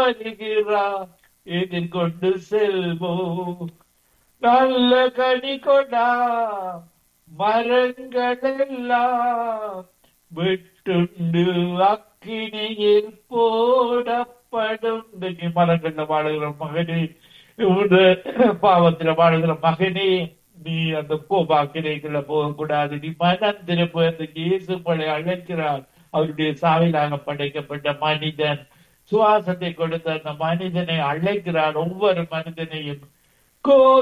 வருகிறார் எதிர்கொண்டு செல்வோம் நல்ல கனி கொடா மரங்கள் எல்லாம் விட்டுண்டு அக்கினியில் போடப்படும் இன்னைக்கு மரங்கள்ல வாழுகிற மகனே இந்த பாவத்துல வாழுகிற மகனே நீ அந்த கோபாக்கிரைக்குள்ள போகக்கூடாது நீ மனம் திரும்ப அந்த இயேசு பழைய அழைக்கிறார் அவருடைய சாவிலாக படைக்கப்பட்ட மனிதன் சுவாசத்தை கொடுத்த அந்த மனிதனை அழைக்கிறார் ஒவ்வொரு மனிதனையும் கோ